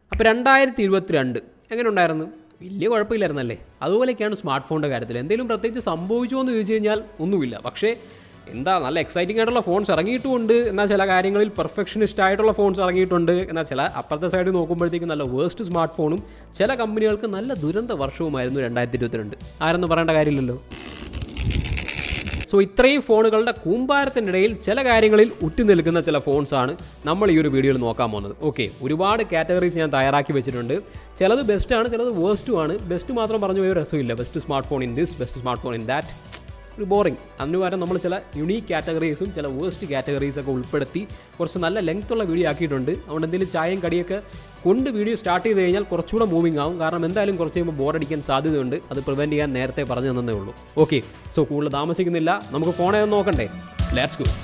അപ്പോൾ രണ്ടായിരത്തി ഇരുപത്തിരണ്ട് എങ്ങനെ ഉണ്ടായിരുന്നു വലിയ കുഴപ്പമില്ലായിരുന്നല്ലേ അതുപോലെയൊക്കെയാണ് സ്മാർട്ട് ഫോണിൻ്റെ കാര്യത്തിൽ എന്തെങ്കിലും പ്രത്യേകിച്ച് സംഭവിച്ചോ എന്ന് ചോദിച്ചു കഴിഞ്ഞാൽ ഒന്നുമില്ല പക്ഷേ എന്താ നല്ല എക്സൈറ്റിംഗ് ആയിട്ടുള്ള ഫോൺസ് ഇറങ്ങിയിട്ടുമുണ്ട് എന്നാൽ ചില കാര്യങ്ങളിൽ പെർഫെക്ഷനിസ്റ്റ് ആയിട്ടുള്ള ഫോൺസ് ഇറങ്ങിയിട്ടുണ്ട് എന്നാൽ ചില അപ്പുറത്തെ സൈഡ് നോക്കുമ്പോഴത്തേക്കും നല്ല വേസ്റ്റ് സ്മാർട്ട് ഫോണും ചില കമ്പനികൾക്ക് നല്ല ദുരന്ത വർഷവുമായിരുന്നു രണ്ടായിരത്തി ഇരുപത്തിരണ്ട് ആരെന്ന് പറയേണ്ട കാര്യമില്ലല്ലോ സോ ഇത്രയും ഫോണുകളുടെ കൂമ്പാരത്തിനിടയിൽ ചില കാര്യങ്ങളിൽ ഉറ്റു നിൽക്കുന്ന ചില ഫോൺസാണ് നമ്മൾ ഈ ഒരു വീഡിയോയിൽ നോക്കാൻ പോകുന്നത് ഓക്കെ ഒരുപാട് കാറ്റഗറീസ് ഞാൻ തയ്യാറാക്കി വെച്ചിട്ടുണ്ട് ചിലത് ബെസ്റ്റാണ് ചിലത് വേസ്റ്റും ആണ് ബെസ്റ്റ് മാത്രം പറഞ്ഞു പോയ രസമില്ല best smart phone in this best smart phone in that ഒരു ബോറിംഗ് അതിന് പകരം നമ്മൾ ചില യുണീക്ക് കാറ്റഗറീസും ചില വേസ്റ്റ് കാറ്റഗറീസ് ഒക്കെ ഉൾപ്പെടുത്തി കുറച്ച് നല്ല ലെങ്ത് ഉള്ള വീഡിയോ ആക്കിയിട്ടുണ്ട് അതുകൊണ്ട് എന്തെങ്കിലും ചായയും കടിയൊക്കെ കൊണ്ട് വീഡിയോ സ്റ്റാർട്ട് ചെയ്ത് കഴിഞ്ഞാൽ കുറച്ചുകൂടെ മൂവിങ് ആവും കാരണം എന്തായാലും കുറച്ച് കഴിയുമ്പോൾ ബോറടിക്കാൻ സാധ്യതയുണ്ട് അത് പ്രിവെൻറ്റ് ചെയ്യാൻ നേരത്തെ പറഞ്ഞു തന്നേ ഉള്ളൂ ഓക്കെ സോ കൂടുതൽ താമസിക്കുന്നില്ല നമുക്ക് ഫോണേ ഒന്ന് നോക്കണ്ടേ ലെറ്റ്സ് ഗോ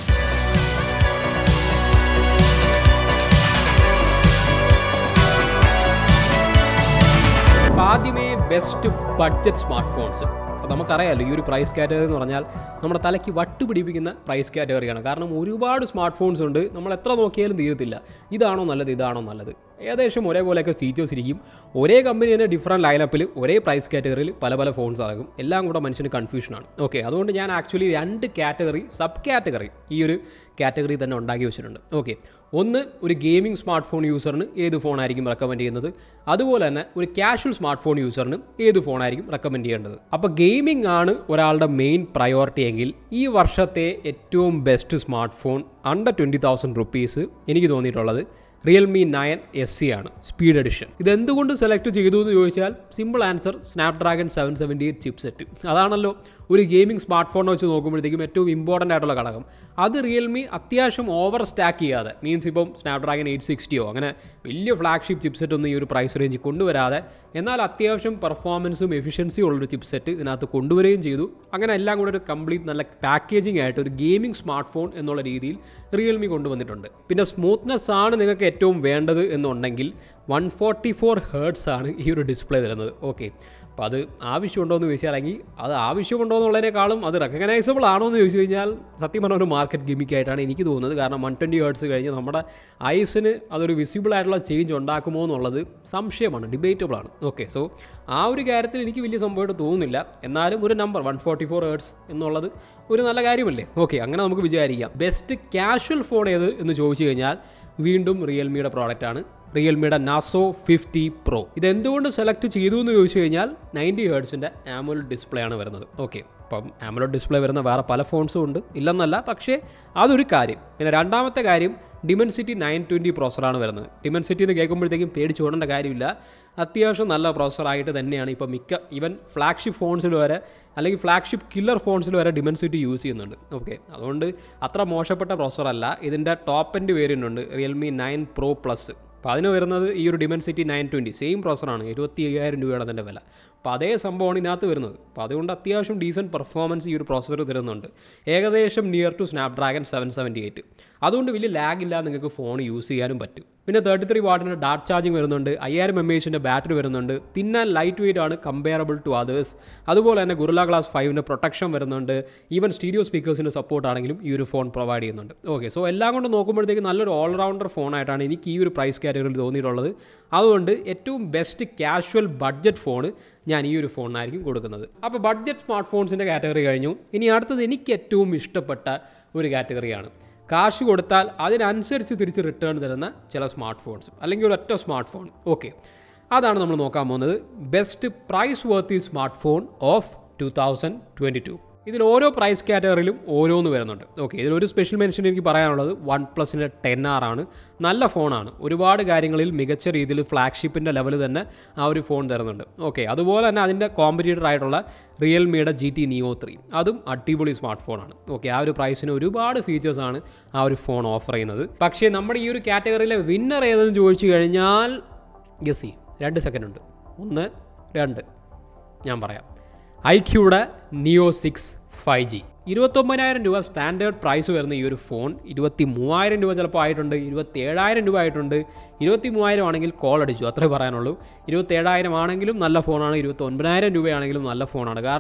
അപ്പോൾ ആദ്യമേ ബെസ്റ്റ് ബഡ്ജറ്റ് സ്മാർട്ട് ഫോൺസ് അപ്പോൾ നമുക്കറിയാമല്ലോ ഈ ഒരു പ്രൈസ് കാറ്റഗറി എന്ന് പറഞ്ഞാൽ നമ്മുടെ തലയ്ക്ക് വട്ട് പിടിപ്പിക്കുന്ന പ്രൈസ് കാറ്റഗറിയാണ് കാരണം ഒരുപാട് സ്മാർട്ട് ഫോൺസ് ഉണ്ട് നമ്മൾ എത്ര നോക്കിയാലും തീരത്തില്ല ഇതാണോ നല്ലത് ഇതാണോ നല്ലത് ഏകദേശം ഒരേപോലെയൊക്കെ ഫീച്ചേഴ്സ് ഇരിക്കും ഒരേ കമ്പനി തന്നെ ഡിഫറൻറ്റ് ലൈനപ്പിൽ ഒരേ പ്രൈസ് കാറ്റഗറിയിൽ പല പല ഫോൺസ് ഇറങ്ങും എല്ലാം കൂടെ മനുഷ്യന് കൺഫ്യൂഷനാണ് ഓക്കെ അതുകൊണ്ട് ഞാൻ ആക്ച്വലി രണ്ട് കാറ്റഗറി സബ് കാറ്റഗറി ഈ ഒരു കാറ്റഗറി തന്നെ ഉണ്ടാക്കി വെച്ചിട്ടുണ്ട് ഓക്കെ ഒന്ന് ഒരു ഗെയിമിംഗ് സ്മാർട്ട് ഫോൺ യൂസറിന് ഏത് ഫോണായിരിക്കും റെക്കമെൻഡ് ചെയ്യുന്നത് അതുപോലെ തന്നെ ഒരു കാഷ്വൽ സ്മാർട്ട് ഫോൺ യൂസറിന് ഏത് ഫോണായിരിക്കും റെക്കമെൻഡ് ചെയ്യേണ്ടത് അപ്പോൾ ഗെയിമിംഗ് ആണ് ഒരാളുടെ മെയിൻ പ്രയോറിറ്റി എങ്കിൽ ഈ വർഷത്തെ ഏറ്റവും best smart phone under twenty thousand rupees എനിക്ക് തോന്നിയിട്ടുള്ളത് റിയൽമി നയൻ എസ് സി ആണ് സ്പീഡ് എഡിഷൻ ഇത് എന്തുകൊണ്ട് സെലക്ട് ചെയ്തു എന്ന് ചോദിച്ചാൽ simple answer Snapdragon seven seventy eight chip set അതാണല്ലോ ഒരു ഗെയിമിംഗ് സ്മാർട്ട് ഫോൺ വെച്ച് നോക്കുമ്പോഴത്തേക്കും ഏറ്റവും ഇമ്പോർട്ടൻ്റ് ആയിട്ടുള്ള ഘടകം അത് റിയൽമി അത്യാവശ്യം ഓവർ സ്റ്റാക്ക് ചെയ്യാതെ മീൻസ് ഇപ്പം സ്നാപ്ഡ്രാഗൺ എയ്റ്റ് സിക്സ്റ്റിയോ അങ്ങനെ വലിയ ഫ്ലാഗ്ഷിപ്പ് ചിപ്പ് സെറ്റ് ഒന്നും ഈ ഒരു പ്രൈസ് റേഞ്ചിൽ കൊണ്ടുവരാതെ എന്നാൽ അത്യാവശ്യം പെർഫോമൻസും എഫിഷ്യൻസിയും ഉള്ളൊരു ചിപ്പ് സെറ്റ് ഇതിനകത്ത് കൊണ്ടുവരികയും ചെയ്തു അങ്ങനെ എല്ലാം കൂടെ ഒരു കംപ്ലീറ്റ് നല്ല പാക്കേജിംഗ് ആയിട്ട് ഒരു ഗെയിമിംഗ് സ്മാർട്ട് ഫോൺ എന്നുള്ള രീതിയിൽ റിയൽമി കൊണ്ടുവന്നിട്ടുണ്ട് പിന്നെ സ്മൂത്ത്നെസ് ആണ് നിങ്ങൾക്ക് ഏറ്റവും വേണ്ടത് എന്നുണ്ടെങ്കിൽ വൺ ഫോർട്ടി ഫോർ ഹേർട്സ് ആണ് ഈ ഒരു ഡിസ്പ്ലേ തരുന്നത് ഓക്കെ അപ്പോൾ അത് ആവശ്യമുണ്ടോ എന്ന് ചോദിച്ചാലെങ്കിൽ അത് ആവശ്യമുണ്ടോ എന്നുള്ളതിനേക്കാളും അത് റെക്കഗ്നൈസബിൾ ആണോ എന്ന് ചോദിച്ചു കഴിഞ്ഞാൽ സത്യം പറഞ്ഞ ഒരു മാർക്കറ്റ് ഗിമിക്കായിട്ടാണ് എനിക്ക് തോന്നുന്നത് കാരണം വൺ ട്വൻറ്റി ഹേർട്സ് കഴിഞ്ഞ് നമ്മുടെ ഐസിന് അതൊരു വിസിബിൾ ആയിട്ടുള്ള ചേഞ്ച് ഉണ്ടാക്കുമോ എന്നുള്ളത് സംശയമാണ് ഡിബേറ്റബിൾ ആണ് ഓക്കെ സോ ആ ഒരു കാര്യത്തിൽ എനിക്ക് വലിയ സംഭവമായിട്ട് തോന്നുന്നില്ല എന്നാലും ഒരു number one forty four hertz എന്നുള്ളത് ഒരു നല്ല കാര്യമല്ലേ ഓക്കെ അങ്ങനെ നമുക്ക് വിചാരിക്കാം ബെസ്റ്റ് കാഷ്വൽ ഫോൺ ഏത് എന്ന് ചോദിച്ചു കഴിഞ്ഞാൽ വീണ്ടും റിയൽമിയുടെ പ്രോഡക്റ്റാണ് റിയൽമിയുടെ നാസോ ഫിഫ്റ്റി പ്രോ ഇത് എന്തുകൊണ്ട് സെലക്ട് ചെയ്തു എന്ന് ചോദിച്ചു കഴിഞ്ഞാൽ നയൻറ്റി ഹേർട്സിൻ്റെ ആമുൽ ഡിസ്പ്ലേ ആണ് വരുന്നത് ഓക്കെ അപ്പം ആമുലോ ഡിസ്പ്ലേ വരുന്ന വേറെ പല ഫോൺസും ഉണ്ട് ഇല്ലെന്നല്ല പക്ഷേ അതൊരു കാര്യം പിന്നെ രണ്ടാമത്തെ കാര്യം ഡിമെൻസിറ്റി നയൻ ട്വൻറ്റി പ്രോസറാണ് വരുന്നത് ഡിമെൻസിറ്റി എന്ന് കേൾക്കുമ്പോഴത്തേക്കും പേടിച്ച് ഓടേണ്ട കാര്യമില്ല അത്യാവശ്യം നല്ല പ്രോസറായിട്ട് തന്നെയാണ് ഇപ്പോൾ മിക്ക ഈവൻ ഫ്ലാഗ്ഷിപ്പ് ഫോൺസിൽ വരെ അല്ലെങ്കിൽ ഫ്ലാഗ്ഷിപ്പ് കില്ലർ ഫോൺസിൽ വരെ ഡിമെൻസിറ്റി യൂസ് ചെയ്യുന്നുണ്ട് ഓക്കെ അതുകൊണ്ട് അത്ര മോശപ്പെട്ട പ്രോസറല്ല ഇതിൻ്റെ ടോപ്പ് എൻഡ് വേരിയൻ്റ് ഉണ്ട് റിയൽമി നയൻ പ്രോ പ്ലസ് അപ്പോൾ അതിന് വരുന്നത് ഈ ഒരു ഡിമെൻസിറ്റി നയൻ ട്വൻറ്റി സെയിം പ്രോസറാണ് എഴുപത്തി അയ്യായിരം രൂപയാണ് അതിൻ്റെ വില അപ്പോൾ അതേ സംഭവമാണ് ഇതിനകത്ത് വരുന്നത് അപ്പോൾ അതുകൊണ്ട് അത്യാവശ്യം ഡീസൻറ്റ് പെർഫോമൻസ് ഈ ഒരു പ്രോസസ്സർ തരുന്നുണ്ട് ഏകദേശം near to Snapdragon seven seventy eight അതുകൊണ്ട് വലിയ ലാഗ് ഇല്ലാതെ നിങ്ങൾക്ക് ഫോൺ യൂസ് ചെയ്യാനും പറ്റും പിന്നെ തേർട്ടി ത്രീ വാട്ടിൻ്റെ ഡാറ്റ് ചാർജിങ് വരുന്നുണ്ട് അയ്യായിരം എം എച്ചിൻ്റെ ബാറ്ററി വരുന്നുണ്ട് തിൻ ആൻഡ് ലൈറ്റ് വെയിറ്റ് ആണ് കമ്പയറബിൾ ടു അതേഴ്സ് അതുപോലെ തന്നെ ഗുരുല ഗ്ലാസ് ഫൈവിൻ്റെ പ്രൊട്ടക്ഷൻ വരുന്നുണ്ട് ഈവൻ സ്റ്റീരിയോ സ്പീക്കേഴ്സിൻ്റെ സപ്പോർട്ട് ആണെങ്കിലും ഈ ഒരു ഫോൺ പ്രൊവൈഡ് ചെയ്യുന്നുണ്ട് ഓക്കെ സോ എല്ലാം കൊണ്ട് നോക്കുമ്പോഴത്തേക്ക് നല്ലൊരു ഓൾറൗണ്ടർ ഫോണായിട്ടാണ് എനിക്ക് ഈ ഒരു പ്രൈസ് കാറ്റഗറിയിൽ തോന്നിയിട്ടുള്ളത് അതുകൊണ്ട് ഏറ്റവും ബെസ്റ്റ് കാഷ്വൽ ബഡ്ജറ്റ് ഫോൺ ഞാൻ ഈ ഒരു ഫോണിനായിരിക്കും കൊടുക്കുന്നത് അപ്പോൾ ബഡ്ജറ്റ് സ്മാർട്ട് ഫോൺസിൻ്റെ കാറ്റഗറി കഴിഞ്ഞു ഇനി അടുത്തത് എനിക്ക് ഏറ്റവും ഇഷ്ടപ്പെട്ട ഒരു കാറ്റഗറിയാണ് കാശ് കൊടുത്താൽ അതിനനുസരിച്ച് തിരിച്ച് റിട്ടേൺ തരുന്ന ചില സ്മാർട്ട് ഫോൺസ് അല്ലെങ്കിൽ ഒരു ഒറ്റ സ്മാർട്ട് ഫോൺ ഓക്കെ അതാണ് നമ്മൾ നോക്കാൻ പോകുന്നത് best price worthy smart phone of two thousand twenty two ഇതിൽ ഓരോ പ്രൈസ് കാറ്റഗറിയിലും ഓരോന്ന് വരുന്നുണ്ട് ഓക്കെ ഇതിലൊരു സ്പെഷ്യൽ മെൻഷൻ എനിക്ക് പറയാനുള്ളത് വൺ പ്ലസിൻ്റെ ടെൻ ആർ ആണ് നല്ല ഫോണാണ് ഒരുപാട് കാര്യങ്ങളിൽ മികച്ച രീതിയിൽ ഫ്ലാഗ്ഷിപ്പിൻ്റെ ലെവൽ തന്നെ ആ ഒരു ഫോൺ തരുന്നുണ്ട് ഓക്കെ അതുപോലെ തന്നെ അതിൻ്റെ കോമ്പറ്റീറ്റർ ആയിട്ടുള്ള റിയൽമിയുടെ ജി ടി നിയോ ത്രീ അതും അടിപൊളി സ്മാർട്ട് ഫോണാണ് ഓക്കെ ആ ഒരു പ്രൈസിന് ഒരുപാട് ഫീച്ചേഴ്സാണ് ആ ഒരു ഫോൺ ഓഫർ ചെയ്യുന്നത് പക്ഷേ നമ്മുടെ ഈ ഒരു കാറ്റഗറിയിലെ വിന്നർ ഏതെന്ന് ചോദിച്ചു കഴിഞ്ഞാൽ ഗസ് ചെയ്യും രണ്ട് സെക്കൻഡ് ഉണ്ട് ഒന്ന് രണ്ട് ഞാൻ പറയാം ഐ ക്യൂടെ നിയോ സിക്സ് ഫൈവ് ജി ഇരുപത്തൊമ്പതിനായിരം രൂപ സ്റ്റാൻഡേർഡ് പ്രൈസ് വരുന്ന ഈ ഒരു ഫോൺ ഇരുപത്തി മൂവായിരം രൂപ ചിലപ്പോൾ ആയിട്ടുണ്ട് ഇരുപത്തി ഏഴായിരം രൂപ ആയിട്ടുണ്ട് ഇരുപത്തി മൂവായിരം ആണെങ്കിൽ കോൾ അടിച്ചു അത്രേ പറയാനുള്ളൂ ഇരുപത്തി ഏഴായിരം ആണെങ്കിലും നല്ല ഫോണാണ് ഇരുപത്തി ഒൻപതിനായിരം രൂപയാണെങ്കിലും നല്ല ഫോണാണ് കാരണം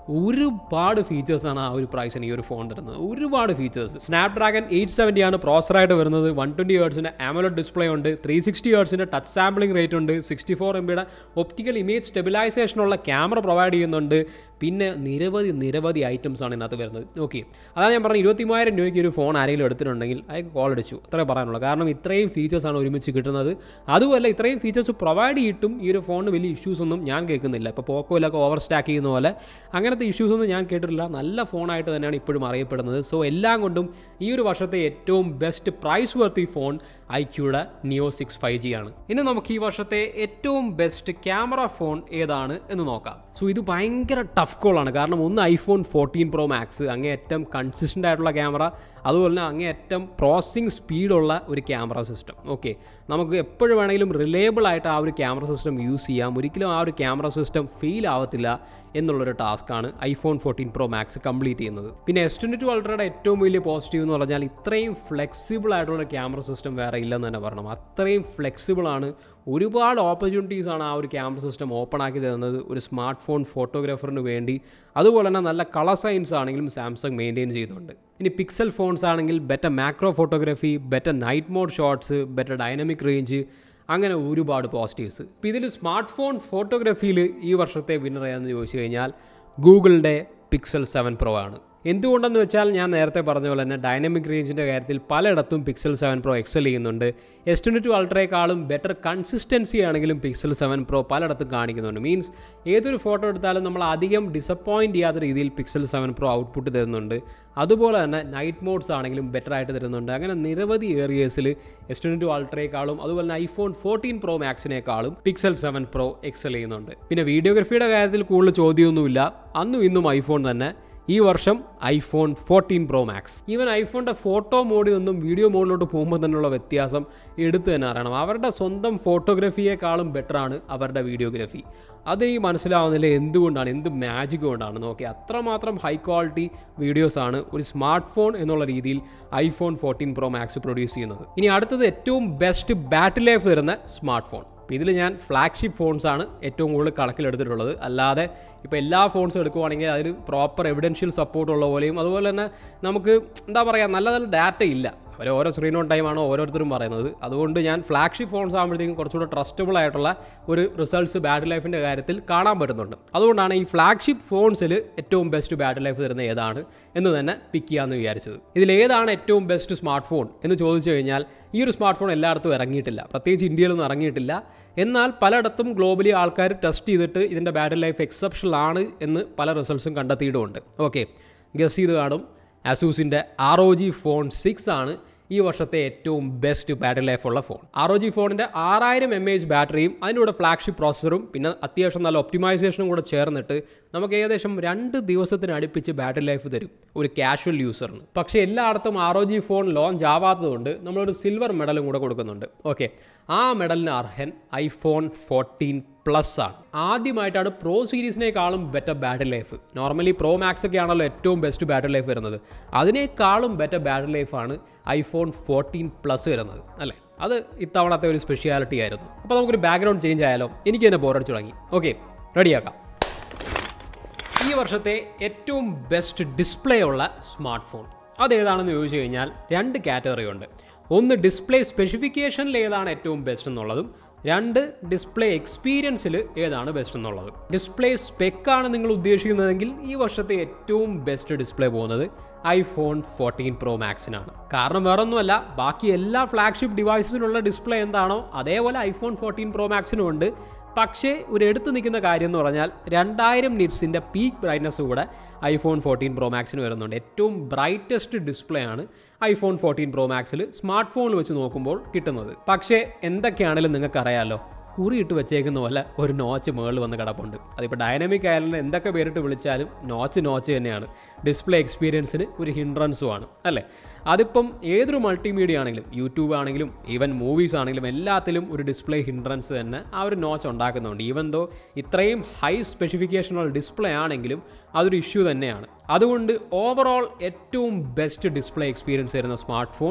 ഒരുപാട് ഫീച്ചേഴ്സാണ് ആ ഒരു പ്രൈസിന് ഈ ഒരു ഫോൺ തരുന്നത് ഒരുപാട് ഫീച്ചേഴ്സ് സ്നാപ്ഡ്രാഗൺ എയ്റ്റ് സെവൻറ്റി ആണ് പ്രോസറായിട്ട് വരുന്നത് വൺ ട്വൻറ്റി ഹേർട്സിൻ്റെ ആമലോഡ് ഡിസ്പ്ലേ ഉണ്ട് ത്രീ സിക്സ്റ്റി ഹേർട്സിൻ്റെ ടച്ച് സാമ്പിളിംഗ് റേറ്റ് ഉണ്ട് സിക്സ്റ്റി ഫോർ എം ബിയുടെ ഒപ്റ്റിക്കൽ ഇമേജ് സ്റ്റെബിലൈസേഷനുള്ള ക്യാമറ പ്രൊവൈഡ് ചെയ്യുന്നുണ്ട് പിന്നെ നിരവധി നിരവധി ഐറ്റംസ് ആണ് ഇതിനകത്ത് വരുന്നത് ഓക്കെ അതാണ് ഞാൻ പറഞ്ഞത് ഇരുപത്തി മൂവായിരം രൂപയ്ക്ക് ഒരു ഫോൺ ആരെങ്കിലും എടുത്തിട്ടുണ്ടെങ്കിൽ അയാൾക്ക് കോൾ അടിച്ചു അത്രേ പറയാനുള്ളൂ കാരണം ഇത്രയും ഫീച്ചേഴ്സാണ് ഒരുമിച്ച് കിട്ടുന്നത് അതുമല്ല ഇത്രയും ഫീച്ചേഴ്സ് പ്രൊവൈഡ് ചെയ്തിട്ടും ഈ ഒരു ഫോണിന് വലിയ ഇഷ്യൂസ് ഒന്നും ഞാൻ കേൾക്കുന്നില്ല ഇപ്പോൾ പോക്കോയിലൊക്കെ ഓവർ സ്റ്റാക്ക് ചെയ്യുന്ന പോലെ അങ്ങനത്തെ ഇഷ്യൂസ് ഒന്നും ഞാൻ കേട്ടിട്ടില്ല നല്ല ഫോണായിട്ട് തന്നെയാണ് ഇപ്പോഴും അറിയപ്പെടുന്നത് സോ എല്ലാം കൊണ്ടും ഈ ഒരു വർഷത്തെ ഏറ്റവും ബെസ്റ്റ് പ്രൈസ് വർത്തി ഫോൺ ഐക്യൂടെ നിയോ സിക്സ് ഫൈവ് ജി ആണ് ഇനി നമുക്ക് ഈ വർഷത്തെ ഏറ്റവും ബെസ്റ്റ് ക്യാമറ ഫോൺ ഏതാണ് എന്ന് നോക്കാം സോ ഇത് ഭയങ്കര ടഫ് കോളാണ് കാരണം ഒന്ന് ഐഫോൺ ഫോർട്ടീൻ പ്രോ മാക്സ് അങ്ങേയറ്റം കൺസിസ്റ്റൻ്റ് ആയിട്ടുള്ള ക്യാമറ അതുപോലെ തന്നെ അങ്ങേയറ്റം പ്രോസസ്സിംഗ് സ്പീഡുള്ള ഒരു ക്യാമറ സിസ്റ്റം ഓക്കെ നമുക്ക് എപ്പോഴും വേണമെങ്കിലും റിലയബിൾ ആയിട്ട് ആ ഒരു ക്യാമറ സിസ്റ്റം യൂസ് ചെയ്യാം ഒരിക്കലും ആ ഒരു ക്യാമറ സിസ്റ്റം ഫെയിൽ ആവത്തില്ല എന്നുള്ളൊരു ടാസ്ക്കാണ് iPhone fourteen pro max complete ചെയ്യുന്നത് പിന്നെ എസ് ട്വൻറ്റി ടു അൾട്രയുടെ ഏറ്റവും വലിയ പോസിറ്റീവ് എന്ന് പറഞ്ഞാൽ ഇത്രയും ഫ്ലെക്സിബിൾ ആയിട്ടുള്ള ക്യാമറ സിസ്റ്റം വേറെ ഇല്ലെന്ന് തന്നെ പറയണം അത്രയും ഫ്ലെക്സിബിൾ ആണ് ഒരുപാട് ഓപ്പർച്യൂണിറ്റീസ് ആണ് ആ ഒരു ക്യാമറ സിസ്റ്റം ഓപ്പൺ ആക്കി തരുന്നത് ഒരു സ്മാർട്ട് ഫോൺ ഫോട്ടോഗ്രാഫറിന് വേണ്ടി അതുപോലെ തന്നെ നല്ല കളർ സയൻസ് ആണെങ്കിലും സാംസങ് മെയിൻറ്റെയിൻ ചെയ്യുന്നുണ്ട് ഇനി പിക്സൽ ഫോൺസ് ആണെങ്കിൽ better macro photography better night mode shots better dynamic range അങ്ങനെ ഒരുപാട് പോസിറ്റീവ്സ് ഇപ്പോൾ ഇതിൽ സ്മാർട്ട് ഫോൺ ഫോട്ടോഗ്രാഫിയിൽ ഈ വർഷത്തെ വിന്നർ ഏതെന്ന് ചോദിച്ചു കഴിഞ്ഞാൽ ഗൂഗിളിൻ്റെ പിക്സൽ സെവൻ പ്രോ ആണ് എന്തുകൊണ്ടെന്ന് വെച്ചാൽ ഞാൻ നേരത്തെ പറഞ്ഞ പോലെ തന്നെ ഡൈനമിക് റേഞ്ചിൻ്റെ കാര്യത്തിൽ പലയിടത്തും പിക്സൽ സെവൻ പ്രോ എക്സൽ ചെയ്യുന്നുണ്ട് എസ് ട്വൻറ്റി ടു അൾട്രയെക്കാളും ബെറ്റർ കൺസിസ്റ്റൻസി ആണെങ്കിലും പിക്സൽ സെവൻ പ്രോ പലയിടത്തും കാണിക്കുന്നുണ്ട് മീൻസ് ഏതൊരു ഫോട്ടോ എടുത്താലും നമ്മൾ അധികം ഡിസപ്പോയിൻറ്റ് ചെയ്യാത്ത രീതിയിൽ പിക്സൽ സെവൻ പ്രോ ഔട്ട്പുട്ട് തരുന്നുണ്ട് അതുപോലെ തന്നെ നൈറ്റ് മോഡ്സ് ആണെങ്കിലും ബെറ്റർ ആയിട്ട് തരുന്നുണ്ട് അങ്ങനെ നിരവധി ഏരിയസിൽ എസ് ട്വൻറ്റി ടു അൾട്രയെക്കാളും അതുപോലെ തന്നെ ഐഫോൺ ഫോർട്ടീൻ പ്രോ മാക്സിനേക്കാളും പിക്സൽ സെവൻ പ്രോ എക്സൽ ചെയ്യുന്നുണ്ട് പിന്നെ വീഡിയോഗ്രഫിയുടെ കാര്യത്തിൽ കൂടുതൽ ചോദ്യമൊന്നുമില്ല അന്നും ഇന്നും ഐഫോൺ തന്നെ ഈ വർഷം iPhone fourteen pro max even ഐഫോണിൻ്റെ ഫോട്ടോ മോഡിൽ നിന്നും വീഡിയോ മോഡിലോട്ട് പോകുമ്പോൾ തന്നെയുള്ള വ്യത്യാസം എടുത്തു തന്നെ അറിയണം അവരുടെ സ്വന്തം ഫോട്ടോഗ്രഫിയേക്കാളും ബെറ്ററാണ് അവരുടെ വീഡിയോഗ്രഫി അതെനിക്ക് മനസ്സിലാവുന്നില്ല എന്തുകൊണ്ടാണ് എന്ത് മാജിക് കൊണ്ടാണ് നോക്കി അത്രമാത്രം ഹൈ ക്വാളിറ്റി വീഡിയോസാണ് ഒരു സ്മാർട്ട് ഫോൺ എന്നുള്ള രീതിയിൽ iPhone fourteen pro max produce ചെയ്യുന്നത് ഇനി അടുത്തത് ഏറ്റവും ബെസ്റ്റ് ബാറ്ററി ലൈഫ് തരുന്ന സ്മാർട്ട് ഫോൺ അപ്പോൾ ഇതിൽ ഞാൻ ഫ്ലാഗ്ഷിപ്പ് ഫോൺസ് ആണ് ഏറ്റവും കൂടുതൽ കണക്കിലെടുത്തിട്ടുള്ളത് അല്ലാതെ ഇപ്പോൾ എല്ലാ ഫോൺസും എടുക്കുവാണെങ്കിൽ അതിന് പ്രോപ്പർ എവിഡൻഷ്യൽ സപ്പോർട്ട് ഉള്ള പോലെയും അതുപോലെ തന്നെ നമുക്ക് എന്താ പറയുക നല്ല നല്ല ഡാറ്റ ഇല്ല അവർ ഓരോ സ്ക്രീൻ ഓൺ ടൈമാണ് ഓരോരുത്തരും പറയുന്നത് അതുകൊണ്ട് ഞാൻ ഫ്ലാഗ്ഷിപ്പ് ഫോൺസ് ആകുമ്പോഴത്തേക്കും കുറച്ചുകൂടെ ട്രസ്റ്റബിൾ ആയിട്ടുള്ള ഒരു റിസൾട്ട്സ് ബാറ്ററി ലൈഫിൻ്റെ കാര്യത്തിൽ കാണാൻ പറ്റുന്നുണ്ട് അതുകൊണ്ടാണ് ഈ ഫ്ലാഗ്ഷിപ്പ് ഫോൺസിൽ ഏറ്റവും ബെസ്റ്റ് ബാറ്ററി ലൈഫ് തരുന്ന ഏതാണ് എന്ന് തന്നെ പിക്ക് ചെയ്യാമെന്ന് വിചാരിച്ചത് ഇതിൽ ഏതാണ് ഏറ്റവും ബെസ്റ്റ് സ്മാർട്ട് ഫോൺ എന്ന് ചോദിച്ചു കഴിഞ്ഞാൽ ഈ ഒരു സ്മാർട്ട് ഫോൺ എല്ലായിടത്തും ഇറങ്ങിയിട്ടില്ല പ്രത്യേകിച്ച് ഇന്ത്യയിലൊന്നും ഇറങ്ങിയിട്ടില്ല എന്നാൽ പലയിടത്തും ഗ്ലോബലി ആൾക്കാർ ടെസ്റ്റ് ചെയ്തിട്ട് ഇതിൻ്റെ ബാറ്ററി ലൈഫ് എക്സെപ്ഷണൽ ആണ് എന്ന് പല റിസൾട്ട്സും കണ്ടെത്തിയിട്ടുമുണ്ട് ഓക്കെ ഗസ് ചെയ്ത് കാണും അസൂസിൻ്റെ R O G phone six ആണ് ഈ വർഷത്തെ ഏറ്റവും ബെസ്റ്റ് ബാറ്ററി ലൈഫ് ഉള്ള ഫോൺ ആർ ഒ ജി ഫോണിൻ്റെ ആറായിരം എം എച്ച് ബാറ്ററിയും അതിൻ്റെ കൂടെ ഫ്ലാഗ്ഷിപ്പ് പ്രോസസ്സറും പിന്നെ അത്യാവശ്യം നല്ല ഒപ്റ്റിമൈസേഷനും കൂടെ ചേർന്നിട്ട് നമുക്ക് ഏകദേശം രണ്ട് ദിവസത്തിന് അടുപ്പിച്ച് ബാറ്ററി ലൈഫ് തരും ഒരു കാഷ്വൽ യൂസറിന് പക്ഷേ എല്ലായിടത്തും R O G phone launch ആവാത്തതുകൊണ്ട് നമ്മളൊരു സിൽവർ മെഡലും കൂടെ കൊടുക്കുന്നുണ്ട് ഓക്കെ ആ മെഡലിന് അർഹൻ ഐഫോൺ ഫോർട്ടീൻ പ്ലസ് ആണ് ആദ്യമായിട്ടാണ് പ്രോ സീരീസിനേക്കാളും better battery life normally pro max ഒക്കെ ആണല്ലോ ഏറ്റവും ബെസ്റ്റ് ബാറ്ററി ലൈഫ് വരുന്നത് അതിനേക്കാളും ബെറ്റർ ബാറ്ററി ലൈഫാണ് ഐഫോൺ ഫോർട്ടീൻ പ്ലസ് വരുന്നത് അല്ലേ അത് ഇത്തവണത്തെ ഒരു സ്പെഷ്യാലിറ്റി ആയിരുന്നു അപ്പോൾ നമുക്കൊരു ബാക്ക്ഗ്രൗണ്ട് ചേഞ്ച് ആയാലോ എനിക്ക് തന്നെ ബോറടിച്ചു തുടങ്ങി ഓക്കെ റെഡിയാക്കാം ഈ വർഷത്തെ ഏറ്റവും ബെസ്റ്റ് ഡിസ്പ്ലേ ഉള്ള സ്മാർട്ട് ഫോൺ അതേതാണെന്ന് ചോദിച്ചു കഴിഞ്ഞാൽ രണ്ട് കാറ്റഗറി ഉണ്ട് ഒന്ന് ഡിസ്പ്ലേ സ്പെസിഫിക്കേഷനിൽ ഏതാണ് ഏറ്റവും ബെസ്റ്റ് എന്നുള്ളതും രണ്ട് ഡിസ്പ്ലേ എക്സ്പീരിയൻസിൽ ഏതാണ് ബെസ്റ്റ് എന്നുള്ളത് ഡിസ്പ്ലേ സ്പെക്കാണ് നിങ്ങൾ ഉദ്ദേശിക്കുന്നതെങ്കിൽ ഈ വർഷത്തെ ഏറ്റവും ബെസ്റ്റ് ഡിസ്പ്ലേ പോകുന്നത് ഐഫോൺ ഫോർട്ടീൻ പ്രോ മാക്സിനാണ് കാരണം വേറൊന്നുമല്ല ബാക്കി എല്ലാ ഫ്ലാഗ്ഷിപ്പ് ഡിവൈസസിലുള്ള ഡിസ്പ്ലേ എന്താണോ അതേപോലെ ഐഫോൺ ഫോർട്ടീൻ പ്രോ മാക്സിനും ഉണ്ട് പക്ഷേ ഒരു എടുത്തു നിൽക്കുന്ന കാര്യം എന്ന് പറഞ്ഞാൽ രണ്ടായിരം നിറ്റ്സിൻ്റെ പീക്ക് ബ്രൈറ്റ്നസ് കൂടെ ഐഫോൺ ഫോർട്ടീൻ പ്രോ മാക്സിന് വരുന്നുണ്ട് ഏറ്റവും ബ്രൈറ്റസ്റ്റ് ഡിസ്പ്ലേ ആണ് ഐഫോൺ ഫോർട്ടീൻ പ്രോ മാക്സിൽ സ്മാർട്ട് ഫോണിൽ വെച്ച് നോക്കുമ്പോൾ കിട്ടുന്നത് പക്ഷേ എന്തൊക്കെയാണെങ്കിലും നിങ്ങൾക്കറിയാമല്ലോ കുറിയിട്ട് വെച്ചേക്കുന്ന പോലെ ഒരു നോച്ച് മുകളിൽ വന്ന് കിടപ്പുണ്ട് അതിപ്പോൾ ഡൈനാമിക് ആയാലും എന്തൊക്കെ പേരിട്ട് വിളിച്ചാലും നോച്ച് നോച്ച് തന്നെയാണ് ഡിസ്പ്ലേ എക്സ്പീരിയൻസിന് ഒരു ഹിൻഡ്രൻസും ആണ് അല്ലേ അതിപ്പം ഏതൊരു മൾട്ടിമീഡിയ ആണെങ്കിലും യൂട്യൂബ് ആണെങ്കിലും ഈവൻ മൂവീസ് ആണെങ്കിലും എല്ലാത്തിലും ഒരു ഡിസ്പ്ലേ ഹിൻഡ്രൻസ് തന്നെ ആ ഒരു നോച്ച് ഉണ്ടാക്കുന്നുണ്ട് ഈവൻ ദോ ഇത്രയും ഹൈ സ്പെസിഫിക്കേഷനുള്ള ഡിസ്പ്ലേ ആണെങ്കിലും അതൊരു ഇഷ്യൂ തന്നെയാണ് അതുകൊണ്ട് ഓവറോൾ ഏറ്റവും ബെസ്റ്റ് ഡിസ്പ്ലേ എക്സ്പീരിയൻസ് തരുന്ന സ്മാർട്ട് ഫോൺ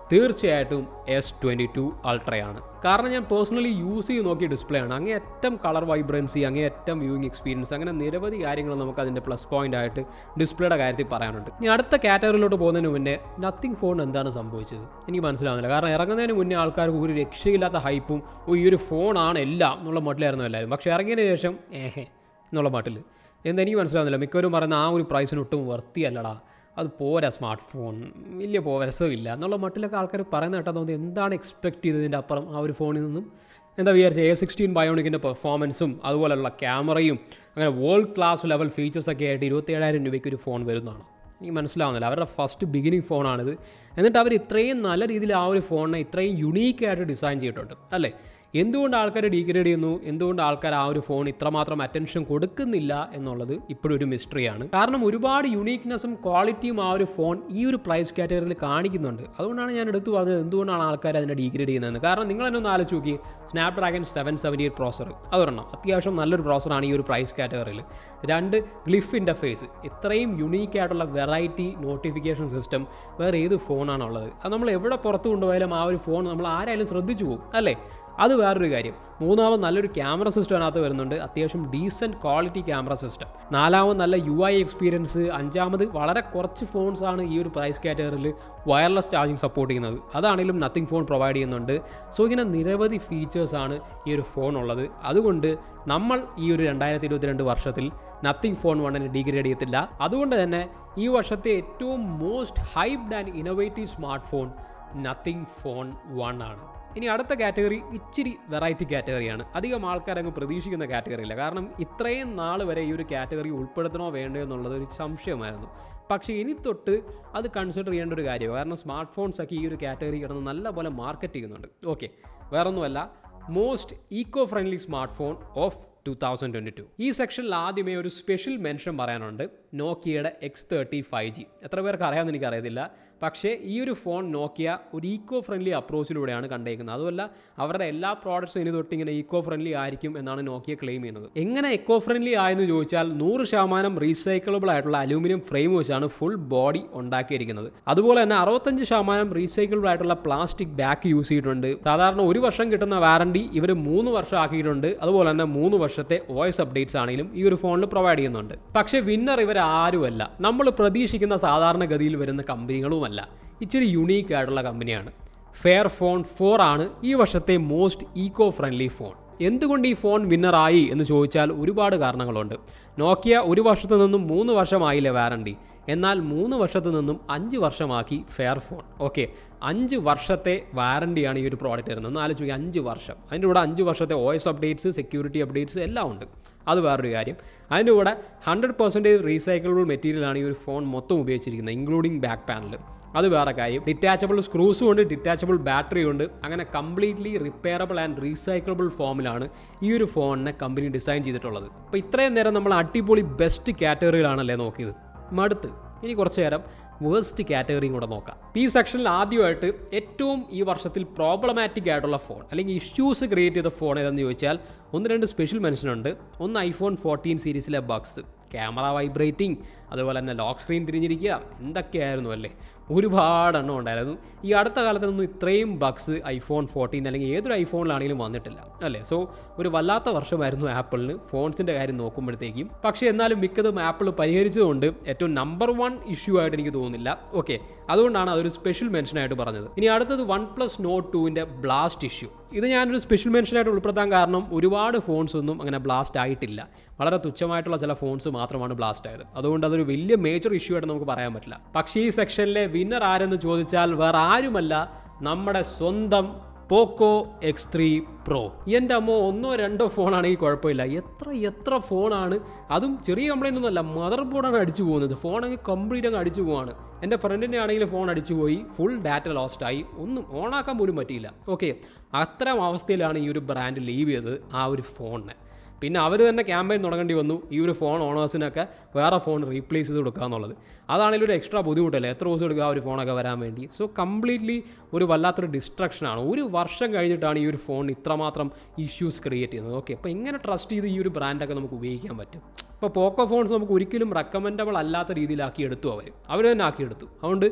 തീർച്ചയായിട്ടും എസ് ട്വൻറ്റി ടു അൾട്രയാണ് കാരണം ഞാൻ പേഴ്സണലി യൂസ് ചെയ്ത് നോക്കിയ ഡിസ്പ്ലേ ആണ് അങ്ങേയറ്റം കളർ വൈബ്രൻസി അങ്ങേയറ്റം വ്യൂയിങ് എക്സ്പീരിയൻസ് അങ്ങനെ നിരവധി കാര്യങ്ങൾ നമുക്ക് അതിൻ്റെ പ്ലസ് പോയിന്റ് ആയിട്ട് ഡിസ്പ്ലേയുടെ കാര്യത്തിൽ പറയാനുണ്ട് ഇനി അടുത്ത കാറ്റഗറിയിലോട്ട് പോകുന്നതിന് മുന്നേ നത്തിങ് ഫോൺ എന്താണ് സംഭവിച്ചത് എനിക്ക് മനസ്സിലാവുന്നില്ല കാരണം ഇറങ്ങുന്നതിന് മുന്നേ ആൾക്കാർക്ക് ഒരു രക്ഷയില്ലാത്ത ഹൈപ്പും ഓ ഈ ഒരു ഫോണാണ് എല്ലാം എന്നുള്ള മട്ടിലായിരുന്നു എല്ലാവരും പക്ഷേ ഇറങ്ങിയതിന് ശേഷം ഏഹേ എന്നുള്ള മട്ടിൽ എന്താ എനിക്ക് മനസ്സിലാവുന്നില്ല മിക്കവരും പറയുന്ന ആ ഒരു പ്രൈസിന് ഒട്ടും വർത്തിയല്ലടാ അത് പോരാ സ്മാർട്ട് ഫോൺ വലിയ പോ രസമില്ല എന്നുള്ള മട്ടിലൊക്കെ ആൾക്കാർ പറയുന്ന കേട്ടാൽ തോന്നുന്നത് എന്താണ് എക്സ്പെക്ട് ചെയ്തതിൻ്റെ അപ്പുറം ആ ഒരു ഫോണിൽ നിന്നും എന്താ വിചാരിച്ച എ സിക്സ്റ്റീൻ ബയോണിക്കിൻ്റെ പെർഫോമൻസും അതുപോലെയുള്ള ക്യാമറയും അങ്ങനെ വേൾഡ് ക്ലാസ് ലെവൽ ഫീച്ചേഴ്സൊക്കെ ആയിട്ട് ഇരുപത്തേഴായിരം രൂപയ്ക്ക് ഒരു ഫോൺ വരുന്നതാണ് എനിക്ക് മനസ്സിലാവുന്നില്ല അവരുടെ ഫസ്റ്റ് ബിഗിനിങ് ഫോണാണിത് എന്നിട്ട് അവർ ഇത്രയും നല്ല രീതിയിൽ ആ ഒരു ഫോണിനെ ഇത്രയും യുണീക്കായിട്ട് ഡിസൈൻ ചെയ്തിട്ടുണ്ട് അല്ലേ എന്തുകൊണ്ട് ആൾക്കാർ ഡീഗ്രേഡ് ചെയ്യുന്നു എന്തുകൊണ്ട് ആൾക്കാർ ആ ഒരു ഫോൺ ഇത്രമാത്രം അറ്റൻഷൻ കൊടുക്കുന്നില്ല എന്നുള്ളത് ഇപ്പോഴും ഒരു മിസ്റ്ററിയാണ് കാരണം ഒരുപാട് യുണീക്നെസ്സും ക്വാളിറ്റിയും ആ ഒരു ഫോൺ ഈ ഒരു പ്രൈസ് കാറ്റഗറിയിൽ കാണിക്കുന്നുണ്ട് അതുകൊണ്ടാണ് ഞാൻ എടുത്തു പറഞ്ഞത് എന്തുകൊണ്ടാണ് ആൾക്കാർ അതിനെ ഡീഗ്രേഡ് ചെയ്യുന്നതെന്ന് കാരണം നിങ്ങൾ തന്നെ ഒന്ന് ആലോചിച്ച് നോക്കി Snapdragon seven seventy eight processor അതൊരെണ്ണം അത്യാവശ്യം നല്ലൊരു പ്രോസറാണ് ഈ ഒരു പ്രൈസ് കാറ്റഗറിയിൽ രണ്ട് ഗ്ലിഫ് ഇൻ്റർഫേസ് ഇത്രയും യുണീക്ക് ആയിട്ടുള്ള വെറൈറ്റി നോട്ടിഫിക്കേഷൻ സിസ്റ്റം വേറെ ഏത് ഫോണാണുള്ളത് അത് നമ്മൾ എവിടെ പുറത്ത് കൊണ്ടുപോയാലും ആ ഒരു ഫോൺ നമ്മൾ ആരായാലും ശ്രദ്ധിച്ചു പോകും അല്ലേ അത് വേറൊരു കാര്യം മൂന്നാമത് നല്ലൊരു ക്യാമറ സിസ്റ്റം അതിനകത്ത് വരുന്നുണ്ട് അത്യാവശ്യം ഡീസൻറ്റ് ക്വാളിറ്റി ക്യാമറ സിസ്റ്റം നാലാമത് നല്ല യു ഐ എക്സ്പീരിയൻസ് അഞ്ചാമത് വളരെ കുറച്ച് ഫോൺസ് ആണ് ഈ ഒരു പ്രൈസ് കാറ്റഗറിയിൽ വയർലെസ് ചാർജിങ് സപ്പോർട്ട് ചെയ്യുന്നത് അതാണെങ്കിലും നത്തിങ് ഫോൺ പ്രൊവൈഡ് ചെയ്യുന്നുണ്ട് സോ ഇങ്ങനെ നിരവധി ഫീച്ചേഴ്സാണ് ഈ ഒരു ഫോൺ ഉള്ളത് അതുകൊണ്ട് നമ്മൾ ഈ ഒരു രണ്ടായിരത്തി ഇരുപത്തിരണ്ട് വർഷത്തിൽ നത്തിങ് ഫോൺ വണ്ണിനെ ഡിഗ്രേഡ് ചെയ്യത്തില്ല അതുകൊണ്ട് തന്നെ ഈ വർഷത്തെ ഏറ്റവും most hyped and innovative smart phone Nothing phone one ആണ് ഇനി അടുത്ത കാറ്റഗറി ഇച്ചിരി വെറൈറ്റി കാറ്റഗറിയാണ് അധികം ആൾക്കാർ അങ്ങ് പ്രതീക്ഷിക്കുന്ന കാറ്റഗറിയില്ല കാരണം ഇത്രയും നാൾ വരെ ഈ ഒരു കാറ്റഗറി ഉൾപ്പെടുത്തണോ വേണ്ടോ എന്നുള്ളത് ഒരു സംശയമായിരുന്നു പക്ഷേ ഇനി തൊട്ട് അത് കൺസിഡർ ചെയ്യേണ്ട ഒരു കാര്യമാണ് കാരണം സ്മാർട്ട് ഫോൺസ് ഒക്കെ ഈ ഒരു കാറ്റഗറി കിടന്ന് നല്ലപോലെ മാർക്കറ്റ് ചെയ്യുന്നുണ്ട് ഓക്കെ വേറൊന്നുമല്ല most eco friendly smart phone of two thousand twenty two ഈ സെക്ഷനിൽ ആദ്യമേ ഒരു സ്പെഷ്യൽ മെൻഷൻ പറയാനുണ്ട് നോക്കിയയുടെ എക്സ് തേർട്ടി ഫൈവ് ജി എത്ര പേർക്ക് അറിയാമെന്ന് എനിക്കറിയത്തില്ല പക്ഷേ ഈ ഒരു ഫോൺ നോക്കിയ ഒരു ഈക്കോ ഫ്രണ്ട്ലി അപ്രോച്ചിലൂടെയാണ് കണ്ടേക്കുന്നത് അതുമല്ല അവരുടെ എല്ലാ പ്രോഡക്ട്സും ഇനി തൊട്ട് ഇങ്ങനെ ഈക്കോ ഫ്രണ്ട്ലി ആയിരിക്കും എന്നാണ് നോക്കിയ ക്ലെയിം ചെയ്യുന്നത് എങ്ങനെ എക്കോ ഫ്രണ്ട്ലി ആയെന്ന് ചോദിച്ചാൽ നൂറ് ശതമാനം റീസൈക്കിളബിൾ ആയിട്ടുള്ള അലൂമിനിയം ഫ്രെയിം വെച്ചാണ് ഫുൾ ബോഡി ഉണ്ടാക്കിയിരിക്കുന്നത് അതുപോലെ തന്നെ അറുപത്തഞ്ച് ശതമാനം റീസൈക്കിളബിൾ ആയിട്ടുള്ള പ്ലാസ്റ്റിക് ബാക്ക് യൂസ് ചെയ്തിട്ടുണ്ട് സാധാരണ ഒരു വർഷം കിട്ടുന്ന വാറണ്ടി ഇവർ മൂന്ന് വർഷം ആക്കിയിട്ടുണ്ട് അതുപോലെ തന്നെ മൂന്ന് വർഷത്തെ വോയിസ് അപ്ഡേറ്റ്സ് ആണെങ്കിലും ഈ ഒരു ഫോണിൽ പ്രൊവൈഡ് ചെയ്യുന്നുണ്ട് പക്ഷേ വിന്നർ ഇവർ ആരുമല്ല നമ്മൾ പ്രതീക്ഷിക്കുന്ന സാധാരണഗതിയിൽ വരുന്ന കമ്പനികളുമല്ല ഇച്ചിരി യുണീക്ക് ആയിട്ടുള്ള കമ്പനിയാണ് ഫെയർ ഫോൺ ഫോർ ആണ് ഈ വർഷത്തെ മോസ്റ്റ് ഈക്കോ ഫ്രണ്ട്ലി ഫോൺ എന്തുകൊണ്ട് ഈ ഫോൺ വിന്നറായി എന്ന് ചോദിച്ചാൽ ഒരുപാട് കാരണങ്ങളുണ്ട് നോക്കിയ ഒരു വർഷത്തു നിന്നും മൂന്ന് വർഷമായില്ലേ വാറണ്ടി എന്നാൽ മൂന്ന് വർഷത്തു നിന്നും അഞ്ച് വർഷമാക്കി ഫെയർ ഫോൺ ഓക്കെ അഞ്ച് വർഷത്തെ വാറണ്ടിയാണ് ഈ ഒരു പ്രോഡക്റ്റ് വരുന്നത് ഒന്ന് ആലോചിക്കുക അഞ്ച് വർഷം അതിൻ്റെ കൂടെ അഞ്ച് വർഷത്തെ വോയിസ് അപ്ഡേറ്റ്സ് സെക്യൂരിറ്റി അപ്ഡേറ്റ്സ് എല്ലാം ഉണ്ട് അത് വേറൊരു കാര്യം അതിൻ്റെ കൂടെ ഹൺഡ്രഡ് പെർസെൻറ്റേജ് റീസൈക്കിളബിൾ മെറ്റീരിയലാണ് ഈ ഒരു ഫോൺ മൊത്തം ഉപയോഗിച്ചിരിക്കുന്നത് ഇൻക്ലൂഡിങ് ബാക്ക് പാനൽ അത് വേറെ കാര്യം ഡിറ്റാച്ചബിൾ സ്ക്രൂസും ഉണ്ട് ഡിറ്റാച്ചബിൾ ബാറ്ററി ഉണ്ട് അങ്ങനെ കംപ്ലീറ്റ്ലി റിപ്പയറബിൾ ആൻഡ് റീസൈക്കിളബിൾ ഫോമിലാണ് ഈ ഒരു ഫോണിനെ കമ്പനി ഡിസൈൻ ചെയ്തിട്ടുള്ളത് അപ്പോൾ ഇത്രയും നേരം നമ്മൾ അടിപൊളി ബെസ്റ്റ് കാറ്റഗറികളാണല്ലേ നോക്കിയത് മടുത്ത് ഇനി കുറച്ച് നേരം വേഴ്സ്റ്റ് കാറ്റഗറിയും കൂടെ നോക്കാം ഈ സെക്ഷനിൽ ആദ്യമായിട്ട് ഏറ്റവും ഈ വർഷത്തിൽ പ്രോബ്ലമാറ്റിക് ആയിട്ടുള്ള ഫോൺ അല്ലെങ്കിൽ ഇഷ്യൂസ് ക്രിയേറ്റ് ചെയ്ത ഫോൺ ഏതെന്ന് ചോദിച്ചാൽ ഒന്ന് രണ്ട് സ്പെഷ്യൽ മെൻഷൻ ഉണ്ട് ഒന്ന് ഐഫോൺ ഫോർട്ടീൻ സീരീസിലെ ബഗ്സ് ക്യാമറ വൈബ്രേറ്റിംഗ് അതുപോലെ തന്നെ ലോക്ക് സ്ക്രീൻ തിരിഞ്ഞിരിക്കുക എന്തൊക്കെയായിരുന്നു അല്ലേ ഒരുപാട് എണ്ണം ഉണ്ടായിരുന്നു ഈ അടുത്ത കാലത്തൊന്നും ഇത്രയും ബഗ്സ് ഐഫോൺ ഫോർട്ടീൻ അല്ലെങ്കിൽ ഏതൊരു ഐഫോണിലാണെങ്കിലും വന്നിട്ടില്ല അല്ലേ സോ ഒരു വല്ലാത്ത വർഷമായിരുന്നു ആപ്പിളിന് ഫോൺസിൻ്റെ കാര്യം നോക്കുമ്പോഴത്തേക്കും പക്ഷേ എന്നാലും മിക്കതും ആപ്പിൾ പരിഹരിച്ചതുകൊണ്ട് ഏറ്റവും നമ്പർ വൺ ഇഷ്യൂ ആയിട്ട് എനിക്ക് തോന്നുന്നില്ല ഓക്കെ അതുകൊണ്ടാണ് അതൊരു സ്പെഷ്യൽ മെൻഷനായിട്ട് പറഞ്ഞത് ഇനി അടുത്തത് വൺ പ്ലസ് നോട്ട് ടുവിൻ്റെ ബ്ലാസ്റ്റ് ഇഷ്യൂ ഇത് ഞാനൊരു സ്പെഷ്യൽ മെൻഷനായിട്ട് ഉൾപ്പെടുത്താൻ കാരണം ഒരുപാട് ഫോൺസ് ഒന്നും അങ്ങനെ ബ്ലാസ്റ്റ് ആയിട്ടില്ല വളരെ തുച്ഛമായിട്ടുള്ള ചില ഫോൺസ് മാത്രമാണ് ബ്ലാസ്റ്റ് ആയത് അതുകൊണ്ട് അതൊരു വലിയ മേജർ ഇഷ്യൂ ആയിട്ട് നമുക്ക് പറയാൻ പറ്റില്ല പക്ഷേ ഈ സെക്ഷനിലെ വിന്നർ ആരെന്ന് ചോദിച്ചാൽ വേറെ ആരുമല്ല നമ്മുടെ സ്വന്തം പോക്കോ എക്സ് ത്രീ പ്രോ എൻ്റെ അമ്മ ഒന്നോ രണ്ടോ ഫോണാണെങ്കിൽ കുഴപ്പമില്ല എത്ര എത്ര ഫോണാണ് അതും ചെറിയ കംപ്ലൈൻ്റ് ഒന്നുമല്ല മദർ ബോർഡാണ് അടിച്ചു പോകുന്നത് ഫോൺ അങ്ങ് കംപ്ലീറ്റ് അങ്ങ് അടിച്ചു പോവാണ് എൻ്റെ ഫ്രണ്ടിൻ്റെ ആണെങ്കിൽ ഫോൺ അടിച്ചു പോയി ഫുൾ ഡാറ്റ ലോസ്റ്റായി ഒന്നും ഓണാക്കാൻ പോലും പറ്റിയില്ല ഓക്കെ അത്തരം അവസ്ഥയിലാണ് ഈ ഒരു ബ്രാൻഡ് ലീവ് ചെയ്തത് ആ ഒരു ഫോണിനെ പിന്നെ അവർ തന്നെ ക്യാമ്പയിൻ തുടങ്ങേണ്ടി വന്നു ഈ ഒരു ഫോൺ ഓണേഴ്സിനൊക്കെ വേറെ ഫോൺ റീപ്ലേസ് ചെയ്ത് കൊടുക്കുക എന്നുള്ളത് അതാണെങ്കിലും ഒരു എക്സ്ട്രാ ബുദ്ധിമുട്ടല്ലേ എത്ര ദിവസം എടുക്കുക ആ ഒരു ഫോണൊക്കെ വരാൻ വേണ്ടി സോ കംപ്ലീറ്റ്ലി ഒരു വല്ലാത്തൊരു ഡിസ്ട്രക്ഷനാണ് ഒരു വർഷം കഴിഞ്ഞിട്ടാണ് ഈ ഒരു ഫോൺ ഇത്രമാത്രം ഇഷ്യൂസ് ക്രിയേറ്റ് ചെയ്യുന്നത് ഓക്കെ അപ്പോൾ എങ്ങനെ ട്രസ്റ്റ് ചെയ്ത് ഈ ഒരു ബ്രാൻഡൊക്കെ നമുക്ക് ഉപയോഗിക്കാൻ പറ്റും ഇപ്പോൾ പോക്കോ ഫോൺസ് നമുക്ക് ഒരിക്കലും റെക്കമെൻഡബിൾ അല്ലാത്ത രീതിയിലാക്കി എടുത്തു അവർ അവർ തന്നെ ആക്കിയെടുത്തു അതുകൊണ്ട്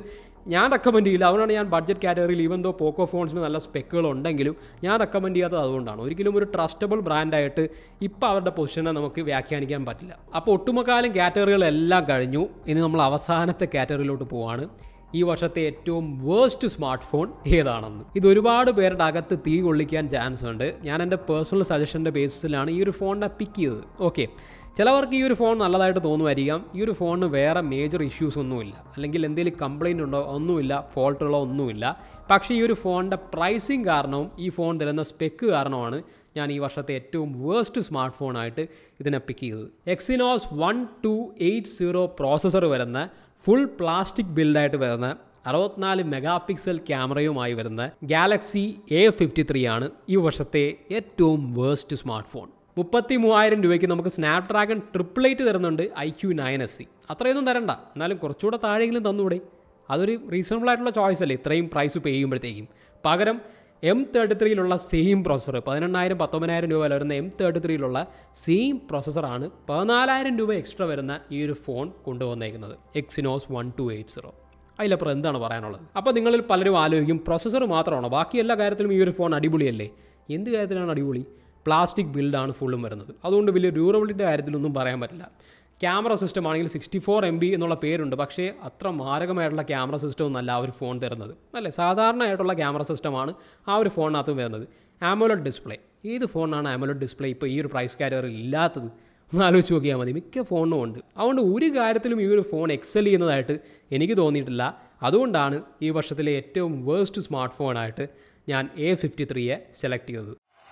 ഞാൻ റെക്കമെൻഡ് ചെയ്യില്ല അതുകൊണ്ടാണ് ഞാൻ ബഡ്ജറ്റ് കാറ്റഗറിയിൽ ഈവൻ ദോ പോക്കോ ഫോൺസിന് നല്ല സ്പെക്കുകൾ ഉണ്ടെങ്കിലും ഞാൻ റെക്കമെൻഡ് ചെയ്യാത്തത് അതുകൊണ്ടാണ് ഒരിക്കലും ഒരു ട്രസ്റ്റബിൾ ബ്രാൻഡായിട്ട് ഇപ്പോൾ അവരുടെ പൊസിഷനെ നമുക്ക് വ്യാഖ്യാനിക്കാൻ പറ്റില്ല അപ്പോൾ ഒട്ടുമുക്കാലും കാറ്റഗറികളെല്ലാം കഴിഞ്ഞു ഇനി നമ്മൾ അവസാനത്തെ കാറ്റഗറിയിലോട്ട് പോവാണ് ഈ വർഷത്തെ ഏറ്റവും വേസ്റ്റ് സ്മാർട്ട് ഫോൺ ഏതാണെന്ന് ഇത് ഒരുപാട് പേരുടെ അകത്ത് തീ കൊള്ളിക്കാൻ ചാൻസ് ഉണ്ട് ഞാൻ എൻ്റെ പേഴ്സണൽ സജഷൻ്റെ ബേസിസിലാണ് ഈ ഒരു ഫോണിനെ പിക്ക് ചെയ്തത് ഓക്കെ ചിലവർക്ക് ഈ ഒരു ഫോൺ നല്ലതായിട്ട് തോന്നുമായിരിക്കാം ഈ ഒരു ഫോണിന് വേറെ മേജർ ഇഷ്യൂസ് ഒന്നുമില്ല അല്ലെങ്കിൽ എന്തെങ്കിലും കംപ്ലൈൻ്റ് ഉണ്ടോ ഒന്നുമില്ല ഫോൾട്ടുകളോ ഒന്നുമില്ല പക്ഷേ ഈ ഒരു ഫോണിൻ്റെ പ്രൈസിങ് കാരണവും ഈ ഫോൺ തരുന്ന സ്പെക്ക് കാരണമാണ് ഞാൻ ഈ വർഷത്തെ ഏറ്റവും വേസ്റ്റ് സ്മാർട്ട് ഫോണായിട്ട് ഇതിനെ പിക്ക് ചെയ്തത് Exynos one two eight zero processor വരുന്ന ഫുൾ പ്ലാസ്റ്റിക് ബിൽഡായിട്ട് വരുന്ന അറുപത്തിനാല് മെഗാ പിക്സൽ ക്യാമറയുമായി വരുന്ന ഗാലക്സി എ ഫിഫ്റ്റി ത്രീ ആണ് ഈ വർഷത്തെ ഏറ്റവും വേസ്റ്റ് സ്മാർട്ട് ഫോൺ മുപ്പത്തി മൂവായിരം രൂപയ്ക്ക് നമുക്ക് സ്നാപ്ഡ്രാഗൺ ട്രിപ്പിൾ എയ്റ്റ് തരുന്നുണ്ട് iQOO nine S C അത്രയൊന്നും തരണ്ട എന്നാലും കുറച്ചുകൂടെ താഴെയെങ്കിലും തന്നുകൂടെ അതൊരു റീസണബിൾ ആയിട്ടുള്ള ചോയ്സ് അല്ലേ ഇത്രയും പ്രൈസ് പേ ചെയ്യുമ്പോഴത്തേക്കും പകരം എം തേർട്ടി ത്രീയിലുള്ള സെയിം പ്രോസസ്സർ പതിനെണ്ണായിരം പത്തൊമ്പതിനായിരം രൂപ വില വരുന്ന എം തേർട്ടി ത്രീയിലുള്ള സെയിം പ്രോസസ്സറാണ് പതിനാലായിരം രൂപ എക്സ്ട്രാ വരുന്ന ഈ ഒരു ഫോൺ കൊണ്ടുവന്നേക്കുന്നത് Exynos one two eight zero അതിലപ്പുറം എന്താണ് പറയാനുള്ളത് അപ്പോൾ നിങ്ങളിൽ പലരും ആലോചിക്കും പ്രോസസ്സർ മാത്രമാണോ ബാക്കി എല്ലാ കാര്യത്തിലും ഈ ഒരു ഫോൺ അടിപൊളിയല്ലേ എന്ത് കാര്യത്തിലാണ് അടിപൊളി പ്ലാസ്റ്റിക് ബിൽഡാണ് ഫുള്ളും വരുന്നത് അതുകൊണ്ട് വലിയ ഡ്യൂറബിലിറ്റിയുടെ കാര്യത്തിലൊന്നും പറയാൻ പറ്റില്ല ക്യാമറ സിസ്റ്റം ആണെങ്കിൽ സിക്സ്റ്റി ഫോർ എം ബി എന്നുള്ള പേരുണ്ട് പക്ഷേ അത്ര മാരകമായിട്ടുള്ള ക്യാമറ സിസ്റ്റം ഒന്നല്ല ആ ഒരു ഫോൺ തരുന്നത് അല്ലേ സാധാരണയായിട്ടുള്ള ക്യാമറ സിസ്റ്റമാണ് ആ ഒരു ഫോണിനകത്ത് വരുന്നത് ആമോലഡ് ഡിസ്പ്ലേ ഏത് ഫോണാണ് ആമോലഡ് ഡിസ്പ്ലേ ഇപ്പോൾ ഈ ഒരു പ്രൈസ് കാറ്റഗറിയിൽ ഇല്ലാത്തത് ഒന്ന് ആലോചിച്ച് നോക്കിയാൽ മതി മിക്ക ഫോണിനും ഉണ്ട് അതുകൊണ്ട് ഒരു കാര്യത്തിലും ഈ ഒരു ഫോൺ എക്സൽ ചെയ്യുന്നതായിട്ട് എനിക്ക് തോന്നിയിട്ടില്ല അതുകൊണ്ടാണ് ഈ വർഷത്തിലെ ഏറ്റവും വേസ്റ്റ് സ്മാർട്ട് ഫോണായിട്ട് ഞാൻ എ ഫിഫ്റ്റി ത്രീയെ സെലക്ട് ചെയ്തത്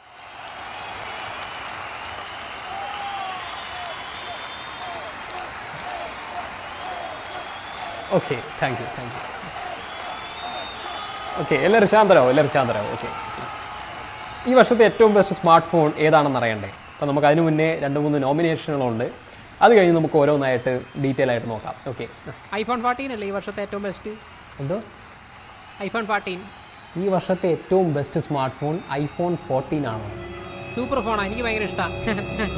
okay thank you thank you okay എല്ലാവരും ശാന്തരാവും എല്ലാവരും ശാന്തരാവും ഓക്കെ ഈ വർഷത്തെ ഏറ്റവും ബെസ്റ്റ് സ്മാർട്ട് ഫോൺ ഏതാണെന്ന് അറിയണ്ടേ അപ്പോൾ നമുക്ക് അതിന് മുന്നേ രണ്ട് മൂന്ന് നോമിനേഷനുകളുണ്ട് അത് കഴിഞ്ഞ് നമുക്ക് ഓരോന്നായിട്ട് ഡീറ്റെയിൽ ആയിട്ട് നോക്കാം ഓക്കെ ഐഫോൺ ഫോർട്ടീൻ അല്ലേ ഈ വർഷത്തെ ഏറ്റവും ബെസ്റ്റ് എന്തോ ഐഫോൺ ഫോർട്ടീൻ ഈ വർഷത്തെ ഏറ്റവും best smart phone iPhone fourteen ആണോ സൂപ്പർ ഫോണാണ് എനിക്ക് ഭയങ്കര ഇഷ്ടമാണ്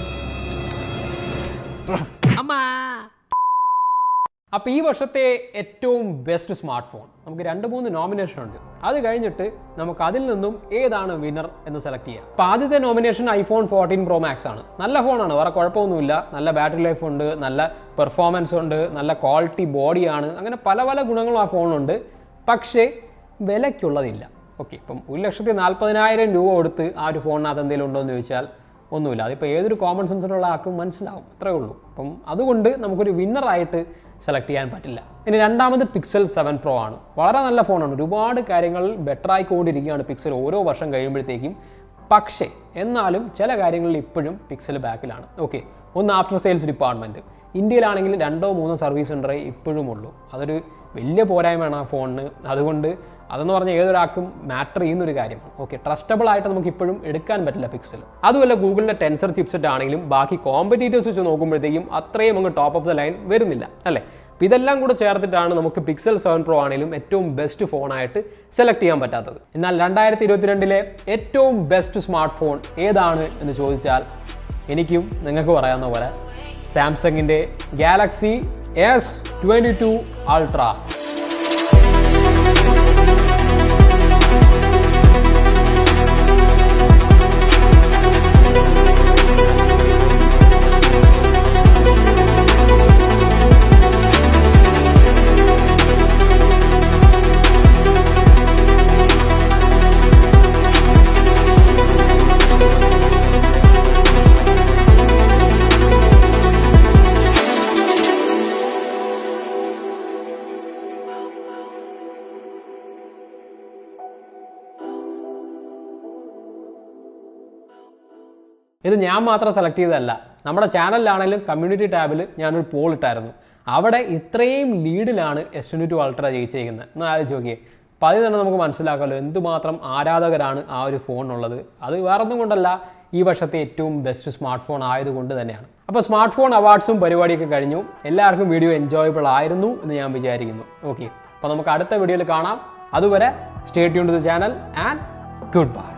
അമ്മ അപ്പോൾ ഈ വർഷത്തെ ഏറ്റവും ബെസ്റ്റ് സ്മാർട്ട് ഫോൺ നമുക്ക് രണ്ട് മൂന്ന് നോമിനേഷൻ ഉണ്ട് അത് കഴിഞ്ഞിട്ട് നമുക്ക് അതിൽ നിന്നും ഏതാണ് വിന്നർ എന്ന് സെലക്ട് ചെയ്യാം അപ്പോൾ ആദ്യത്തെ nomination iPhone fourteen pro max ആണ് നല്ല ഫോണാണ് വേറെ കുഴപ്പമൊന്നുമില്ല നല്ല ബാറ്ററി ലൈഫ് ഉണ്ട് നല്ല പെർഫോമൻസ് ഉണ്ട് നല്ല ക്വാളിറ്റി ബോഡിയാണ് അങ്ങനെ പല പല ഗുണങ്ങളും ആ ഫോണുണ്ട് പക്ഷേ വിലയ്ക്കുള്ളതില്ല ഓക്കെ ഇപ്പം ഒരു ലക്ഷത്തി നാൽപ്പതിനായിരം രൂപ കൊടുത്ത് ആ ഒരു ഫോണിനകത്ത് എന്തെങ്കിലും ഉണ്ടോ എന്ന് ചോദിച്ചാൽ ഒന്നുമില്ല അതിപ്പോൾ ഏതൊരു കോമൺ സെൻസിലുള്ള ആൾക്കും മനസ്സിലാവും അത്രേ ഉള്ളൂ അപ്പം അതുകൊണ്ട് നമുക്കൊരു വിന്നറായിട്ട് സെലക്ട് ചെയ്യാൻ പറ്റില്ല ഇനി രണ്ടാമത് പിക്സൽ സെവൻ പ്രോ ആണ് വളരെ നല്ല ഫോണാണ് ഒരുപാട് കാര്യങ്ങളിൽ ബെറ്റർ ആയിക്കൊണ്ടിരിക്കുകയാണ് പിക്സൽ ഓരോ വർഷം കഴിയുമ്പോഴത്തേക്കും പക്ഷേ എന്നാലും ചില കാര്യങ്ങളിൽ ഇപ്പോഴും പിക്സൽ ബാക്കിലാണ് ഓക്കെ ഒന്ന് ആഫ്റ്റർ സെയിൽസ് ഡിപ്പാർട്ട്മെൻറ്റ് ഇന്ത്യയിലാണെങ്കിൽ രണ്ടോ മൂന്നോ സർവീസ് സെൻ്ററേ ഇപ്പോഴും ഉള്ളൂ അതൊരു വലിയ പോരായ്മയാണ് ആ ഫോണിന് അതുകൊണ്ട് അതെന്ന് പറഞ്ഞാൽ ഏതൊരാൾക്കും മാറ്റർ ചെയ്യുന്ന ഒരു കാര്യമാണ് ഓക്കെ ട്രസ്റ്റബിൾ ആയിട്ട് നമുക്ക് ഇപ്പോഴും എടുക്കാൻ പറ്റില്ല പിക്സൽ അതുമല്ല ഗൂഗിളിൻ്റെ ടെൻസർ ചിപ്സെറ്റ് ആണെങ്കിലും ബാക്കി കോമ്പറ്റീറ്റേഴ്സ് വെച്ച് നോക്കുമ്പോഴത്തേക്കും അത്രയും അങ്ങ് ടോപ്പ് ഓഫ് ദ ലൈൻ വരുന്നില്ല അല്ലേ അപ്പോൾ ഇതെല്ലാം കൂടെ ചേർത്തിട്ടാണ് നമുക്ക് പിക്സൽ സെവൻ പ്രോ ആണെങ്കിലും ഏറ്റവും ബെസ്റ്റ് ഫോണായിട്ട് സെലക്ട് ചെയ്യാൻ പറ്റാത്തത് എന്നാൽ രണ്ടായിരത്തി ഇരുപത്തിരണ്ടിലെ ഏറ്റവും ബെസ്റ്റ് സ്മാർട്ട് ഫോൺ ഏതാണ് എന്ന് ചോദിച്ചാൽ എനിക്കും നിങ്ങൾക്ക് പറയാവുന്ന പോലെ സാംസങ്ങിൻ്റെ Galaxy S twenty two ultra ഇത് ഞാൻ മാത്രം സെലക്ട് ചെയ്തതല്ല നമ്മുടെ ചാനലിലാണെങ്കിലും കമ്മ്യൂണിറ്റി ടാബിൽ ഞാനൊരു പോൾ ഇട്ടായിരുന്നു അവിടെ ഇത്രയും ലീഡിലാണ് എസ് ട്വൻറ്റി ടു അൾട്ര ജയിച്ചേക്കുന്നത് എന്നാൽ ആലോചിച്ച് നോക്കിയേ അപ്പോൾ അതിൽ തന്നെ നമുക്ക് മനസ്സിലാക്കാമല്ലോ എന്തുമാത്രം ആരാധകരാണ് ആ ഒരു ഫോണിനുള്ളത് അത് വേറൊന്നും കൊണ്ടല്ല ഈ വർഷത്തെ ഏറ്റവും ബെസ്റ്റ് സ്മാർട്ട് ഫോൺ ആയതുകൊണ്ട് തന്നെയാണ് അപ്പോൾ സ്മാർട്ട് ഫോൺ അവാർഡ്സും പരിപാടിയൊക്കെ കഴിഞ്ഞു എല്ലാവർക്കും വീഡിയോ എൻജോയബിൾ ആയിരുന്നു എന്ന് ഞാൻ വിചാരിക്കുന്നു ഓക്കെ അപ്പോൾ നമുക്ക് അടുത്ത വീഡിയോയിൽ കാണാം അതുവരെ stay tune to the channel and good by